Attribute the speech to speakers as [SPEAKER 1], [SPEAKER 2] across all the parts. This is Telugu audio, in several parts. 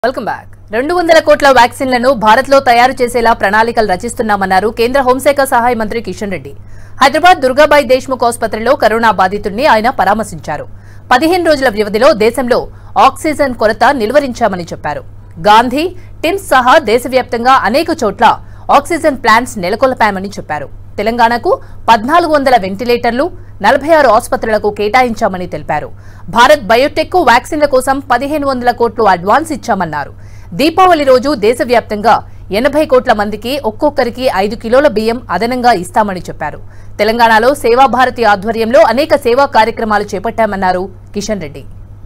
[SPEAKER 1] వెల్కమ్ బ్యాక్ రెండు వందల కోట్ల వ్యాక్సిన్లను భారత్లో తయారు చేసేలా ప్రణాళికలు రచిస్తున్నామన్నారు కేంద్ర హోంశాఖ సహాయ మంత్రి కిషన్ రెడ్డి హైదరాబాద్ దుర్గాబాయి దేశ్ముఖ్ ఆసుపత్రిలో కరోనా బాధితుడిని ఆయన పరామర్శించారు పదిహేను రోజుల వ్యవధిలో దేశంలో ఆక్సిజన్ కొరత నిలువరించామని చెప్పారు గాంధీ టిమ్స్ సహా దేశవ్యాప్తంగా అనేక చోట్ల ఆక్సిజన్ ప్లాంట్స్ నెలకొల్పామని చెప్పారు తెలంగాణకు పద్నాలుగు వందల వెంటిలేటర్లు నలభై ఆరు ఆసుపత్రులకు కేటాయించామని తెలిపారు భారత్ బయోటెక్ వ్యాక్సిన్ల కోసం పదిహేను వందల కోట్లు అడ్వాన్స్ ఇచ్చామన్నారు దీపావళి రోజు దేశవ్యాప్తంగా ఎనభై కోట్ల మందికి ఒక్కొక్కరికి ఐదు కిలోల బియ్యం అదనంగా ఇస్తామని చెప్పారు తెలంగాణలో సేవాభారతి ఆధ్వర్యంలో అనేక సేవా కార్యక్రమాలు చేపట్టామన్నారు కిషన్ రెడ్డి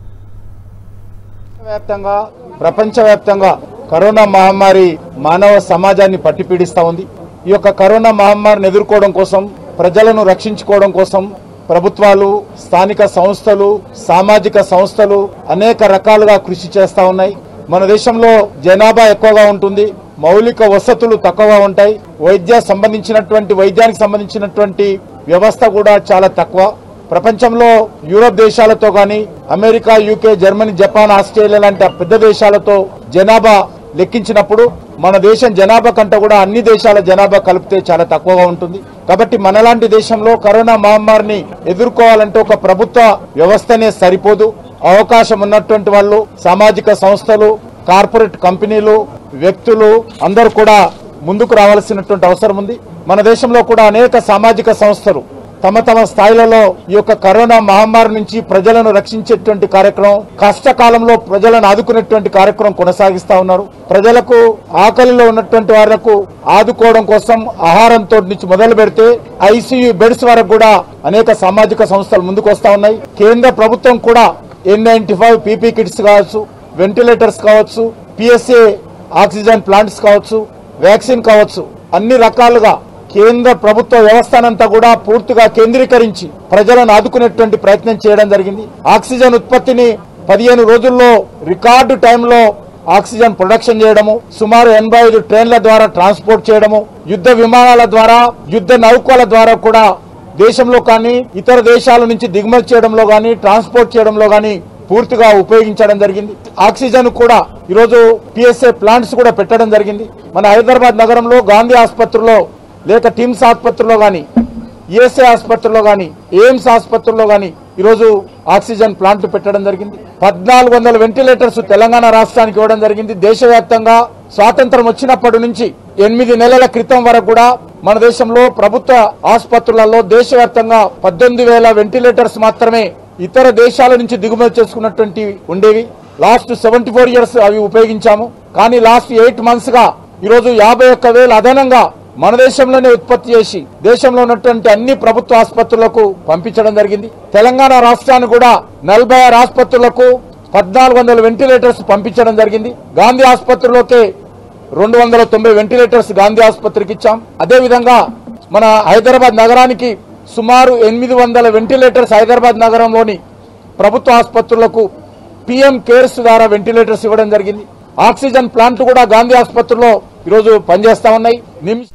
[SPEAKER 2] వ్యాప్తంగా ప్రపంచవ్యాప్తంగా కరోనా మహమ్మారి మానవ సమాజాన్ని పట్టిపీడిస్తా ఉంది ఈ యొక్క కరోనా మహమ్మారిని ఎదుర్కోవడం కోసం ప్రజలను రక్షించుకోవడం కోసం ప్రభుత్వాలు స్థానిక సంస్థలు సామాజిక సంస్థలు అనేక రకాలుగా కృషి చేస్తా ఉన్నాయి మన దేశంలో జనాభా ఎక్కువగా ఉంటుంది మౌలిక వసతులు తక్కువగా ఉంటాయి వైద్య సంబంధించినటువంటి వైద్యానికి సంబంధించినటువంటి వ్యవస్థ కూడా చాలా తక్కువ ప్రపంచంలో యూరోప్ దేశాలతో గాని America UK Germany Japan Australia లాంటి పెద్ద దేశాలతో జనాభా లెక్కించినప్పుడు మన దేశం జనాభా కంటే కూడా అన్ని దేశాల జనాభా కలిపితే చాలా తక్కువగా ఉంటుంది కాబట్టి మనలాంటి దేశంలో కరోనా మహమ్మారిని ఎదుర్కోవాలంటే ఒక ప్రభుత్వ వ్యవస్థనే సరిపోదు అవకాశం ఉన్నటువంటి వాళ్ళు సామాజిక సంస్థలు కార్పొరేట్ కంపెనీలు వ్యక్తులు అందరూ కూడా ముందుకు రావాల్సినటువంటి అవసరం ఉంది మన దేశంలో కూడా అనేక సామాజిక సంస్థలు తమ తమ స్థాయిలలో ఈ యొక్క కరోనా మహమ్మారి నుంచి ప్రజలను రక్షించేటువంటి కార్యక్రమం కష్టకాలంలో ప్రజలను ఆదుకునేటువంటి కార్యక్రమం కొనసాగిస్తా ఉన్నారు ప్రజలకు ఆకలిలో ఉన్నటువంటి వాళ్లకు ఆదుకోవడం కోసం ఆహారంతో నుంచి మొదలు పెడితే ఐసీయూ బెడ్స్ వరకు కూడా అనేక సామాజిక సంస్థలు ముందుకు వస్తా ఉన్నాయి కేంద్ర ప్రభుత్వం కూడా N ninety five PP kits కావచ్చు వెంటిలేటర్స్ కావచ్చు పిఎస్ఏ ఆక్సిజన్ ప్లాంట్స్ కావచ్చు వ్యాక్సిన్ కావచ్చు అన్ని రకాలుగా కేంద్ర ప్రభుత్వ వ్యవస్థనంతా కూడా పూర్తిగా కేంద్రీకరించి ప్రజలను ఆదుకునేటువంటి ప్రయత్నం చేయడం జరిగింది ఆక్సిజన్ ఉత్పత్తిని పదిహేను రోజుల్లో రికార్డు టైంలో ఆక్సిజన్ ప్రొడక్షన్ చేయడము సుమారు ఎనభై ఐదు ట్రైన్ల ద్వారా ట్రాన్స్పోర్ట్ చేయడము యుద్ధ విమానాల ద్వారా యుద్ధ నౌకల ద్వారా కూడా దేశంలో కానీ ఇతర దేశాల నుంచి దిగుమతి చేయడంలో కానీ ట్రాన్స్పోర్ట్ చేయడంలో కానీ పూర్తిగా ఉపయోగించడం జరిగింది ఆక్సిజన్ కూడా ఈరోజు పిఎస్ఏ ప్లాంట్స్ కూడా పెట్టడం జరిగింది మన హైదరాబాద్ నగరంలో గాంధీ ఆసుపత్రిలో లేక టిమ్స్ ఆసుపత్రిలో గాని ఈఎస్ఐ ఆసుపత్రిలో గాని ఎయిమ్స్ ఆసుపత్రిలో గాని ఈరోజు ఆక్సిజన్ ప్లాంట్లు పెట్టడం జరిగింది పద్నాలుగు వందల వెంటిలేటర్స్ తెలంగాణ రాష్ట్రానికి ఇవ్వడం జరిగింది దేశవ్యాప్తంగా స్వాతంత్రం వచ్చినప్పటి నుంచి ఎనిమిది నెలల క్రితం వరకు కూడా మన దేశంలో ప్రభుత్వ ఆసుపత్రులలో దేశవ్యాప్తంగా పద్దెనిమిది వేల వెంటిలేటర్స్ మాత్రమే ఇతర దేశాల నుంచి దిగుమతి చేసుకున్నటువంటి ఉండేవి లాస్ట్ సెవెంటీ ఫోర్ ఇయర్స్ అవి ఉపయోగించాము కానీ లాస్ట్ ఎయిట్ మంత్స్ గా ఈరోజు యాభై ఒక్క వేల అదనంగా మన దేశంలోనే ఉత్పత్తి చేసి దేశంలో ఉన్నటువంటి అన్ని ప్రభుత్వ ఆసుపత్రులకు పంపించడం జరిగింది తెలంగాణ రాష్ట్రాన్ని కూడా నలభై ఆరు ఆసుపత్రులకు పద్నాలుగు వందల వెంటిలేటర్స్ పంపించడం జరిగింది గాంధీ ఆసుపత్రిలోకే రెండు వందల తొంభై వెంటిలేటర్స్ గాంధీ ఆసుపత్రికి ఇచ్చాం అదేవిధంగా మన హైదరాబాద్ నగరానికి సుమారు ఎనిమిది వందల వెంటిలేటర్స్ హైదరాబాద్ నగరంలోని ప్రభుత్వ ఆసుపత్రులకు పిఎం కేర్స్ ద్వారా వెంటిలేటర్స్ ఇవ్వడం జరిగింది ఆక్సిజన్ ప్లాంట్ కూడా గాంధీ ఆసుపత్రిలో ఈరోజు పనిచేస్తా ఉన్నాయి నిమ్స్